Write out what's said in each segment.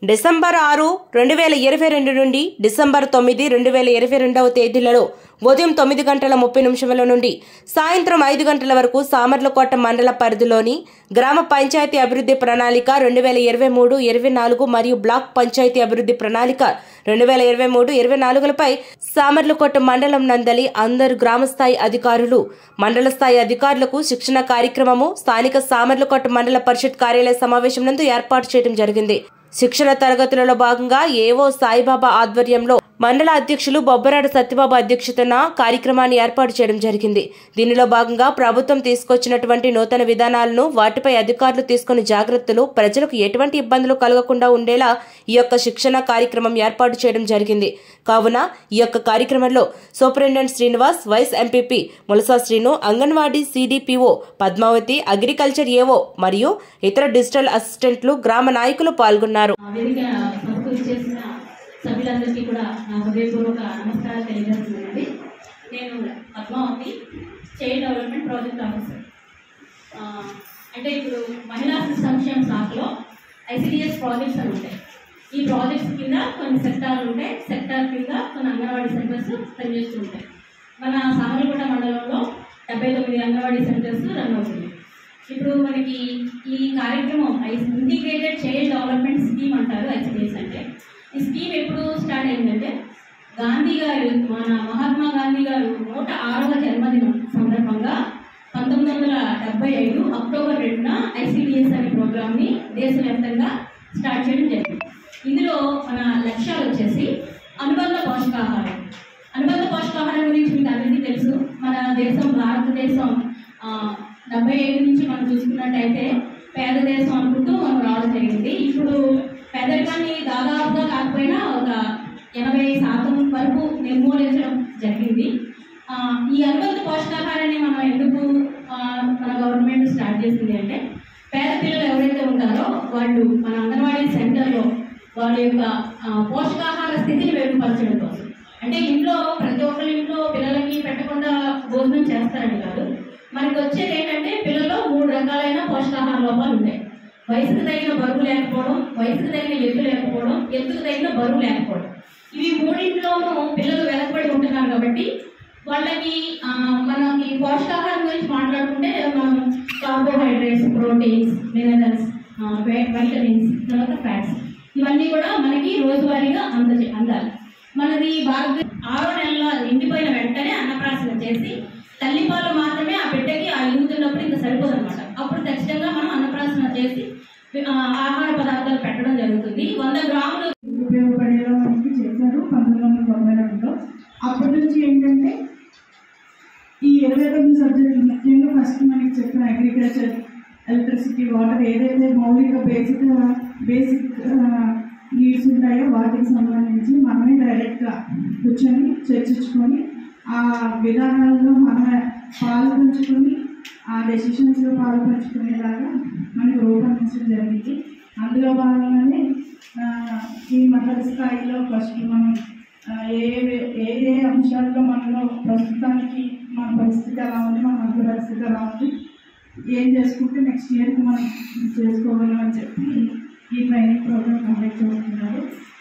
December ఆరు రెండు వేల ఇరవై రెండు నుండి డిసెంబర్ తొమ్మిది రెండు వేల ఇరవై రెండవ తేదీలలో ఉదయం తొమ్మిది గంటల ముప్పై నిమిషముల నుండి సాయంత్రం ఐదు గంటల వరకు సామర్లకోట మండల పరిధిలోని గ్రామ పంచాయతీ అభివృద్ధి ప్రణాళిక రెండు వేల ఇరవై మూడు ఇరవై నాలుగు మరియు బ్లాక్ పంచాయతీ అభివృద్ధి ప్రణాళిక రెండు వేల ఇరవై మూడు ఇరవై నాలుగులపై సామర్లకోట మండలం నందలి అందరు గ్రామ స్థాయి అధికారులు మండల స్థాయి అధికారులకు శిక్షణ కార్యక్రమము స్థానిక సామర్లకోట మండల పరిషత్ కార్యాలయ సమావేశం నందు ఏర్పాటు చేయడం జరిగింది శిక్షణ తరగతులలో భాగంగా ఏవో సాయిబాబా ఆధ్వర్యంలో మండల అధ్యక్షులు బొబ్బరాడు సత్యబాబు అధ్యక్షతన కార్యక్రమాన్ని ఏర్పాటు చేయడం జరిగింది దీనిలో భాగంగా ప్రభుత్వం తీసుకొచ్చినటువంటి నూతన విధానాలను వాటిపై అధికారులు తీసుకుని జాగ్రత్తలు ప్రజలకు ఎటువంటి ఇబ్బందులు కలగకుండా ఉండేలా ఈ యొక్క శిక్షణ కార్యక్రమం ఏర్పాటు చేయడం జరిగింది కావున ఈ యొక్క కార్యక్రమంలో superintendent Srinivas vice MPP Mulasa Srinu anganwadi CDPO Padmavathi agriculture AO మరియు ఇతర డిజిటల్ అసిస్టెంట్లు గ్రామ నాయకులు పాల్గొన్నారు ఆ వేదిక సభకు చేసిన సభ్యులందరికీ కూడా నా హృదయపూర్వక నమస్కారాలు తెలియజేస్తున్నానండి నేను Padmavathi child development project officer ఆ, అంటే ఇప్పుడు మహిళా శిశు సంక్షేమ శాఖలో ఐసిడిఎస్ ప్రాజెక్ట్స్ అని ఉంటాయి ఈ ప్రాజెక్ట్స్ కింద కొన్ని సెక్టార్లు ఉంటాయి సెక్టార్ కింద కొన్ని అంగన్వాడీ సెంటర్స్ పనిచేస్తూ ఉంటాయి మన సామర్లకోట మండలంలో డెబ్బై తొమ్మిది అంగన్వాడీ సెంటర్స్ రన్ అవుతుంది ఇప్పుడు మనకి ఈ కార్యక్రమం ఇంటిగ్రేటెడ్ చైల్డ్ డెవలప్మెంట్ స్కీమ్ అంటారు ఐసిడిఎస్ అంటే ఈ స్కీమ్ ఎప్పుడు స్టార్ట్ అయిందంటే గాంధీ గారు మన మహాత్మా గాంధీ గారు నూట ఆరవ జన్మదినం సందర్భంగా పంతొమ్మిది వందల డెబ్బై ఐదు అక్టోబర్ రెండున ఐసిడిఎస్ అనే ప్రోగ్రామ్ని దేశవ్యాప్తంగా స్టార్ట్ చేయడం జరిగింది ఇందులో మన లక్ష్యాలు వచ్చేసి అనుబంధ పోషకాహారం అనుబంధ పోషకాహారం గురించి మీకు అందరికీ తెలుసు మన దేశం భారతదేశం ఆ, డెబ్బై ఐదు నుంచి మనం చూసుకున్నట్టయితే పేద దేశం అనుకుంటూ మనం రావడం జరిగింది ఇప్పుడు పేదరికాన్ని దాదాపుగా కాకపోయినా ఒక ఎనభై శాతం వరకు నిర్మూలించడం జరిగింది ఆ, ఈ అనుబంధ పోషకాహారాన్ని మనం ఎందుకు ఆ, మన గవర్నమెంట్ స్టార్ట్ చేసింది అంటే పేద పిల్లలు ఎవరైతే ఉంటారో వాళ్ళు మన అంగన్వాడీ సెంటర్లో వాళ్ళ యొక్క ఆ, పోషకాహార స్థితిని మెరుగుపరచడం కోసం అంటే ఇంట్లో ప్రతి ఒక్కరి ఇంట్లో పిల్లలకి పెట్టకుండా భోజనం చేస్తారని కాదు మనకి వచ్చేది ఏంటంటే పిల్లల్లో మూడు రకాలైన పోషకాహార లోపాలు ఉంటాయి వయసుకు తగిన బరువు లేకపోవడం వయసుకు తగిన ఎత్తు లేకపోవడం ఎత్తుకు తగిన బరువు లేకపోవడం ఇవి మూడింట్లోనూ పిల్లలు వెనకబడి ఉంటున్నారు కాబట్టి వాళ్ళకి ఆ, మనకి పోషకాహారం గురించి మాట్లాడుకుంటే మనం కార్బోహైడ్రేట్స్ ప్రోటీన్స్ మినరల్స్ వైటమిన్స్ తర్వాత ఫ్యాట్స్ ఇవన్నీ కూడా మనకి రోజువారీగా అంద అందాలి మనది భారత ఆరో నెలల ఎండిపోయిన వెంటనే అన్నప్రాసన చేసి తల్లిపాలు మాత్రమే ఆ బిడ్డకి ఆ ఎదుగుతున్నప్పుడు ఇంకా సరిపోదు అనమాట అప్పుడు ఖచ్చితంగా మనం అన్నప్రాసన చేసి ఆ, ఆహార పదార్థాలు పెట్టడం జరుగుతుంది వంద గ్రాములు ఉపయోగపడేలా మనకి చేశారు పంతొమ్మిది వందల తొంభై రెండులో అప్పటి నుంచి ఏంటంటే ఈ ఇరవై తొమ్మిది సబ్జెక్టులు ముఖ్యంగా ఫస్ట్ మనకి చెప్పిన అగ్రికల్చర్ ఎలక్ట్రిసిటీ వాటర్ ఏదైతే మౌలిక బేసిక్ బేసిక్ నీడ్స్ ఉంటాయో వాటికి సంబంధించి మనమే డైరెక్ట్గా కూర్చొని చర్చించుకొని ఆ విధానాల్లో మనమే పాలు పంచుకొని ఆ డెసిషన్స్లో పాలు పంచుకునేలాగా మనకు రూపొందించడం జరిగింది అందులో భాగంగానే ఆ, ఈ మండల స్థాయిలో ఫస్ట్ మనం ఆ, ఏ ఏ- ఏ ఏ అంశాల్లో మనలో ప్రస్తుతానికి మన పరిస్థితి ఎలా ఉంది మన మండల పరిస్థితి ఎలా ఉంది ఏం చేసుకుంటే నెక్స్ట్ ఇయర్కి మనం చేసుకోగలం అని చెప్పి ఈ ట్రైనింగ్ ప్రోగ్రామ్ కండక్ట్ చేస్తున్నారు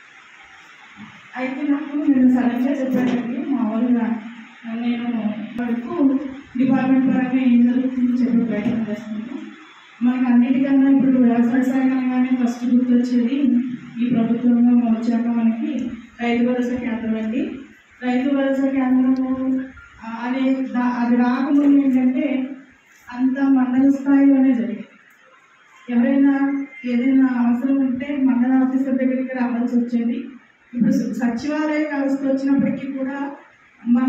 అయితే నాకు నేను సడన్గా చెప్పానండి మామూలుగా నేను వరకు డిపార్ట్మెంట్ పరంగా ఏం జరుగుతుందో చెప్పి ప్రయత్నం చేస్తున్నాను మనకు అన్నిటికన్నా ఇప్పుడు వ్యవసాయ శాఖ అనగానే ఫస్ట్ గుర్తొచ్చేది ఈ ప్రభుత్వంలో వచ్చాక మనకి రైతు భరోసా కేంద్రం అండి రైతు భరోసా కేంద్రము ఆ, అది దా- అది రాకముందు ఏంటంటే అంత మండల స్థాయిలోనే జరిగింది ఎవరైనా ఏదైనా అవసరం ఉంటే మండల ఆఫీసర్ దగ్గరికి రావాల్సి వచ్చేది ఇప్పుడు స- సచివాలయ వ్యవస్థ వచ్చినప్పటికీ కూడా మన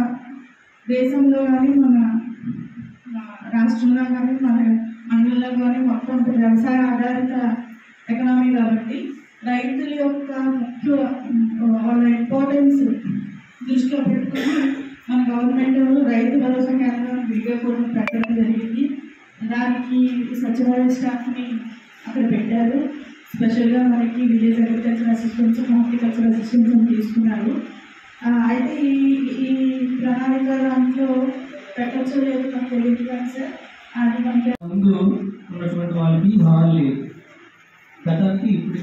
దేశంలో కానీ మన ఆ, రాష్ట్రంలో కానీ మన మండలంలో కానీ మొత్తం ఇప్పుడు వ్యవసాయ ఆధారిత ఎకనామీ కాబట్టి రైతుల యొక్క ముఖ్య వాళ్ళ ఇంపార్టెన్స్ దృష్టిలో పెట్టుకుని మన గవర్నమెంట్ రైతు భరోసా కేంద్రం విడిగా కూడా పెట్టడం జరిగింది దానికి సచివాలయ స్టాఫ్ని అక్కడ పెట్టారు స్పెషల్గా మనకి village agriculture assistants horticulture assistants తీసుకున్నారు ఆ, అయితే ఈ ఈ ప్రణాళిక దాంట్లో పెట్టచ్చో లేదు నాకు తెలియదు కానీ సార్ అది మనకి ముందు ఉన్నటువంటి వాళ్ళకి హాల్ లేదు గతానికి ఇప్పటికి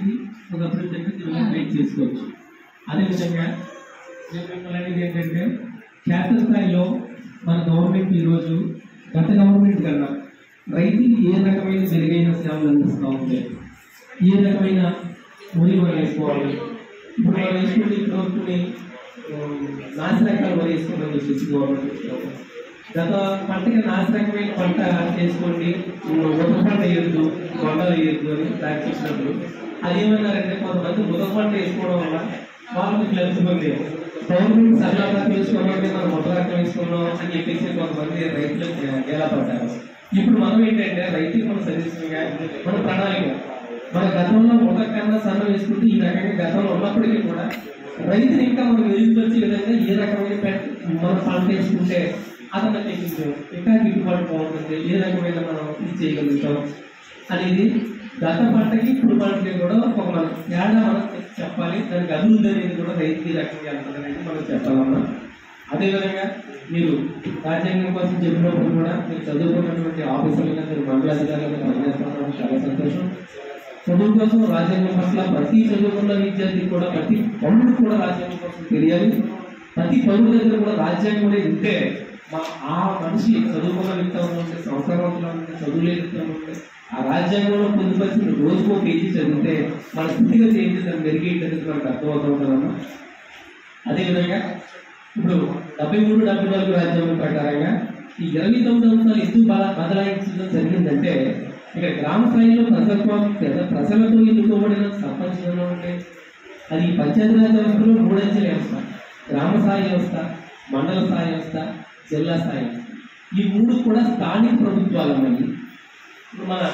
ఒక అభివృద్ధి అంటే మీరు వెయిట్ చేసుకోవచ్చు అదేవిధంగా నేను మిమ్మల్ని అనేది ఏంటంటే క్షేత్రస్థాయిలో మన గవర్నమెంట్ ఈరోజు గత గవర్నమెంట్ కన్నా రైతులు ఏ రకమైన మెరుగైన సేవలు అందిస్తూ ఉంటే ఏ రకమైన వరి మనం వేసుకోవాలి ఇప్పుడు మనం వేసుకుంటే ఇప్పటివరకు నాశరకాలు వరి వేసుకోమని చెప్పేసి గవర్నమెంట్ చెప్తాము. గత పంటకి నాశరకమైన పంట చేసుకోండి ఉదక పంట వేయొద్దు కొండలు వేయొద్దు అని దానికి చెప్పినప్పుడు అది ఏమన్నారంటే కొంతమంది ఉదక పంట వేసుకోవడం వల్ల వాళ్ళకి ఫ్లెక్సిబుల్ లేదు గవర్నమెంట్ సరళంగా వేసుకోవడం మనం మొదట రకం వేసుకున్నాం అని చెప్పేసి కొంతమంది రైతులు ఎలా పడ్డారు ఇప్పుడు మనం ఏంటంటే రైతులు మన సజెషన్గా మన ప్రణాళిక మన గతంలో ఒక కన్నా సన్న వేసుకుంటే ఈ రకంగా గతంలో ఉన్నప్పటికీ కూడా రైతులు ఇంకా మనం మెరుగుపరిచే విధంగా ఏ రకమైన పెట్- మనం పంట వేసుకుంటే అతను ఇంకా గిట్టుబాటు బాగుంటుంది ఏ రకమైన మనం ఇది చేయగలుగుతాం అనేది గత పంటకి ఇప్పుడు పంటకి కూడా ఒక మన తేడా మనం చెప్పాలి దానికి అభివృద్ధి అనేది కూడా రైతుకి ఈ రకంగా వెళ్తుంది అనేది మనం చెప్పాలమ్మా అదేవిధంగా మీరు రాజ్యాంగం కోసం చెప్పినప్పుడు కూడా మీరు చదువుకున్నటువంటి ఆఫీసర్లుగా మీరు మండల అధికారులుగా పనిచేస్తున్నారు చాలా సంతోషం చదువు కోసం రాజ్యాంగం పట్ల ప్రతి చదువుకున్న విద్యార్థి కూడా ప్రతి పౌరుడు కూడా రాజ్యాంగం కోసం తెలియాలి ప్రతి పౌరుడు దగ్గర కూడా రాజ్యాంగం అనేది ఉంటే మా ఆ మనిషి చదువుకున్న వ్యక్తి ఉంటే సంవత్సరంలో ఉంటే చదువులేని వ్యక్తి ఉంటే ఆ రాజ్యాంగంలో పొందుపరిచిన రోజుకో పేజీ చదివితే మన స్థితిగతి ఏంటి దాన్ని మెరుగేంటి మనకు అర్థమవుతుందమ్మా అదేవిధంగా ఇప్పుడు డెబ్బై మూడు డెబ్బై నాలుగు రాజ్యాంగం ప్రకారంగా ఈ ఇరవై తొమ్మిది అంశాలు ఎందుకు బల బదలాయించడం జరిగిందంటే ఇక్కడ గ్రామ స్థాయిలో ప్రజలతో పెద్ద- ప్రజలతో ఎన్నుకోబడిన సర్పంచ్లలో ఉంటే అది పంచాయతీరాజ్ వ్యవస్థలో మూడంచెల వ్యవస్థ గ్రామ స్థాయి వ్యవస్థ మండల స్థాయి వ్యవస్థ జిల్లా స్థాయి వ్యవస్థ ఈ మూడు కూడా స్థానిక ప్రభుత్వాలు మళ్ళీ ఇప్పుడు మన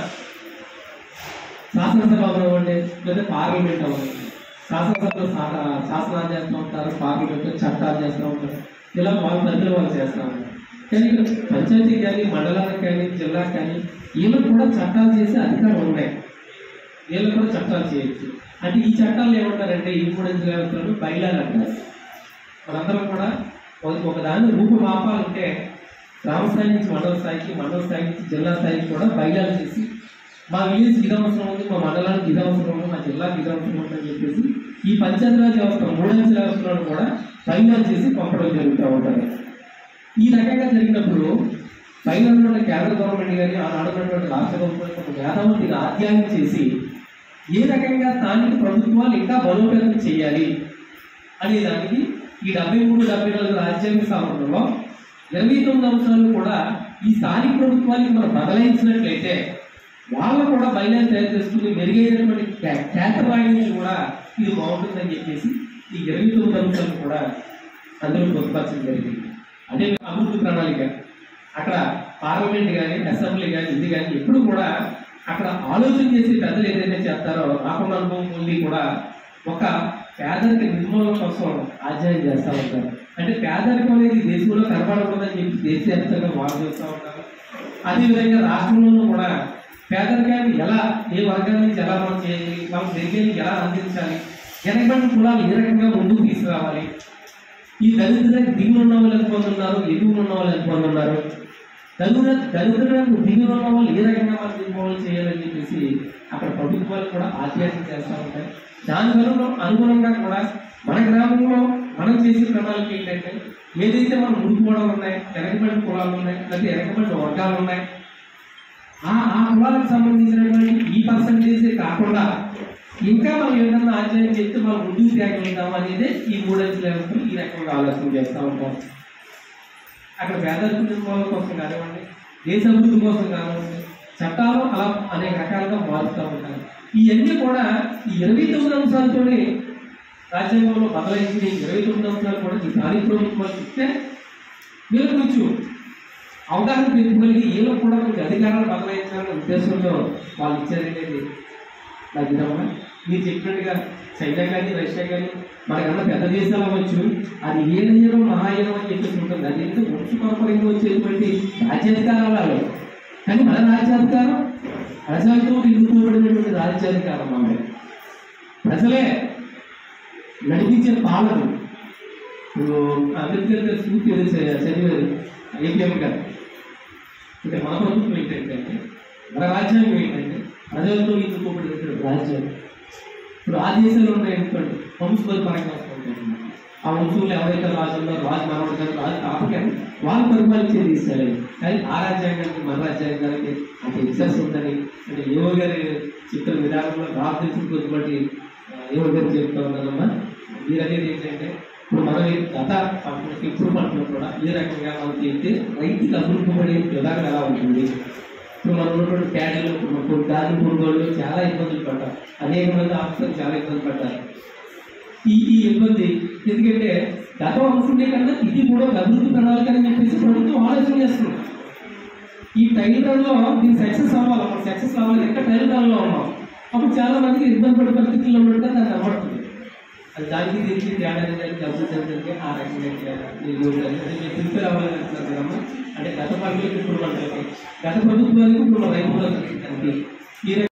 శాసనసభ అవ్వండి లేదా పార్లమెంట్ అవ్వండి శాసనసభలో శా- శాసనాలు చేస్తూ ఉంటారు పార్లమెంట్లో చట్టాలు చేస్తూ ఉంటారు ఇలా వాళ్ళ పరిధిలో వాళ్ళు చేస్తూ ఉంటారు కానీ ఇక్కడ పంచాయతీ కానీ మండలానికి కానీ జిల్లాకి కానీ వీళ్ళకి కూడా చట్టాలు చేసే అధికారం ఉన్నాయి వీళ్ళు కూడా చట్టాలు చేయొచ్చు అంటే ఈ చట్టాలు ఏమంటారంటే ఈ మూడు వ్యవస్థలు బయలాలు అంటారు మనందరం కూడా ఒక- ఒక దాన్ని రూపుమాపాలంటే గ్రామ స్థాయి నుంచి మండల స్థాయికి మండల స్థాయి నుంచి జిల్లా స్థాయికి కూడా బయలాలు చేసి మా విలేజ్ ఇది అవసరం ఉంది మా మండలానికి ఇది అవసరం ఉంది మా జిల్లాకి ఇది అవసరం ఉంది అని చెప్పేసి ఈ పంచాయతీరాజ్ వ్యవస్థ మూడంచెల వ్యవస్థలను కూడా బయలాలు చేసి పంపడం జరుగుతూ ఉంటుంది ఈ రకంగా జరిగినప్పుడు పైన ఉన్నటువంటి కేంద్ర గవర్నమెంట్ కానీ ఆనాడు ఉన్నటువంటి రాష్ట్ర గవర్నమెంట్ ఒక వేదవంతిగా అధ్యయనం చేసి ఏ రకంగా స్థానిక ప్రభుత్వాలు ఇంకా బలోపేతం చేయాలి అనే దానికి ఈ డెబ్బై మూడు డెబ్బై నాలుగు రాజ్యాంగ సవరణలో ఇరవై తొమ్మిది అంశాలు కూడా ఈ స్థానిక ప్రభుత్వానికి మనం బదలాయించినట్లయితే వాళ్ళు కూడా బయలుదేరి తయారు చేసుకుని మెరుగైనటువంటి కే- కేంద్రవాణి నుంచి కూడా ఇది బాగుంటుందని చెప్పేసి ఈ ఇరవై తొమ్మిది అంశాలు కూడా అందులో పొందుపరచడం జరిగింది అదే అభివృద్ధి ప్రణాళిక అక్కడ పార్లమెంట్ కానీ అసెంబ్లీ కానీ ఇది కానీ ఎప్పుడు కూడా అక్కడ ఆలోచన చేసి పెద్దలు ఏదైతే చేస్తారో రాకుండా అనుభవం పొంది కూడా ఒక పేదరిక నిర్మూలన కోసం అధ్యయనం చేస్తూ ఉంటారు అంటే పేదరికం అనేది దేశంలో కనపడకూడదని చెప్పి దేశవ్యాప్తంగా వాళ్ళు చేస్తూ ఉంటారు అదేవిధంగా రాష్ట్రంలోనూ కూడా పేదరికాన్ని ఎలా ఏ వర్గం నుంచి ఎలా మనం చేయాలి మనం జరిగేది ఎలా అందించాలి వెనకబడిన కులాలు ఏ రకంగా ముందుకు తీసుకురావాలి ఈ దళితులకు దిగులు ఉన్న వాళ్ళు ఎంతమంది ఉన్నారు ఎగువ ఉన్న వాళ్ళు ఎంతమంది ఉన్నారు దళితుల దళితులకు దిగులు ఉన్న వాళ్ళు ఏ రకంగా మనం నిర్మూలన చేయాలని చెప్పేసి అక్కడ ప్రభుత్వాలు కూడా ఆధ్యాత్మిక చేస్తూ ఉంటాయి దాని అనుగుణం అనుగుణంగా కూడా మన గ్రామంలో మనం చేసే ప్రణాళిక ఏంటంటే ఏదైతే మనం ముడిపోవడం ఉన్నాయి వెనకబడిన కులాలు ఉన్నాయి లేకపోతే వెనకబడిన వర్గాలు ఉన్నాయి ఆ ఆ కులాలకు సంబంధించినటువంటి ఈ పర్సంటేజే కాకుండా ఇంకా మనం ఏదైనా ఆచరణ చేస్తే మనం ముందుకు తేగలుగుతాం అనేది ఈ మూడంచెల వ్యవస్థలు ఈ రకంగా ఆలోచన చేస్తూ ఉంటాం అక్కడ పేదరిక నిర్మూలన కోసం కానివ్వండి దేశ అభివృద్ధి కోసం కానివ్వండి చట్టాలు అలా అనేక రకాలుగా మారుతూ ఉంటారు ఇవన్నీ కూడా ఈ ఇరవై తొమ్మిది అంశాలతోనే రాజ్యాంగంలో బదలాయించిన ఈ ఇరవై తొమ్మిది అంశాలు కూడా ఈ స్థానిక ప్రభుత్వాలు ఇస్తే వీళ్ళు కొంచెం అవగాహన పెంచుకొని వీళ్ళు కూడా కొంచెం అధికారాలు బదలాయించాలనే ఉద్దేశంతో వాళ్ళు ఇచ్చారనేది నాకు ఇదమ్మా మీరు చెప్పినట్టుగా చైనా కానీ రష్యా కానీ మనకన్నా పెద్ద దేశాలు అవ్వచ్చు అది ఏ నయ్యడం మహాయనం అని చెప్పేసి ఉంటుంది అది ఏంటంటే వంశ పరంపరంగా వచ్చేటువంటి రాజ్యాధికారాలు అవి. కానీ మన రాజ్యాధికారం ప్రజలతో ఎన్నుకోబడినటువంటి రాజ్యాధికారం ఆమె ప్రజలే నడిపించిన పాలన ఇప్పుడు అంబేద్కర్ గారు సూట్ ఏదో చ- చదివారు ఏపీఎం గారు అంటే మన ప్రభుత్వం ఏంటంటే మన రాజ్యాంగం ఏంటంటే ప్రజలతో ఎన్నుకోబడినటువంటి రాజ్యం ఇప్పుడు ఆ దేశాలు ఉన్నాయనుకోండి వంశపరి పరంగా వస్తుంటాయి ఆ వంశంలో ఎవరైతే రాజు ఉన్నారో రాజు మనవడు కానీ రాజు కాపకాన్ని వాళ్ళు పరిపాలించే దేశాలు కానీ ఆ రాజ్యాంగానికి మన రాజ్యాంగానికి అంత ఎక్సెస్ ఉందని అంటే యువ గారి చిత్ర విధానంలో నాకు తెలిసిన కొద్దిపాటి యువ గారు చెప్తా ఉన్నారమ్మా మీరు అనేది ఏంటంటే ఇప్పుడు మనం ఈ గత పంటలకి ఇప్పుడు పంటలు కూడా ఏ రకంగా మనం చేస్తే రైతుకి అభివృద్ధి పడే విధానం ఎలా ఉంటుంది ఇప్పుడు మనం ఉన్నటువంటి ప్యాడీలు ఇప్పుడు దాని పురుగోళ్ళు చాలా ఇబ్బందులు పడ్డారు అనేక మంది ఆఫీసర్లు చాలా ఇబ్బంది పడ్డారు ఈ ఈ ఇబ్బంది ఎందుకంటే గత అనుకుంటే కన్నా ఇది కూడా ఒక అభివృద్ధి ప్రణాళిక అని చెప్పేసి ప్రభుత్వం ఆలోచన చేస్తుంది ఈ ట్రైల్ రన్లో దీన్ని సక్సెస్ అవ్వాలి మనం సక్సెస్ అవ్వాలి ఇంకా ట్రైల్ రన్లో ఉన్నాం అప్పుడు చాలా మందికి ఇబ్బంది పడే పరిస్థితుల్లో ఉండగా దాన్ని అవ్వట్లేదు అది దానికి దీనికి తేడా ఏంటంటే అభివృద్ధి ఏంటంటే ఆ రకంగా ప్రిపేర్ అవ్వాలని అంటున్నారు కదమ్మా అంటే గత పంటలకి ఇప్పుడు పంటలకి గత ప్రభుత్వానికి ఇప్పుడు మన రైతు ఈ రకంగా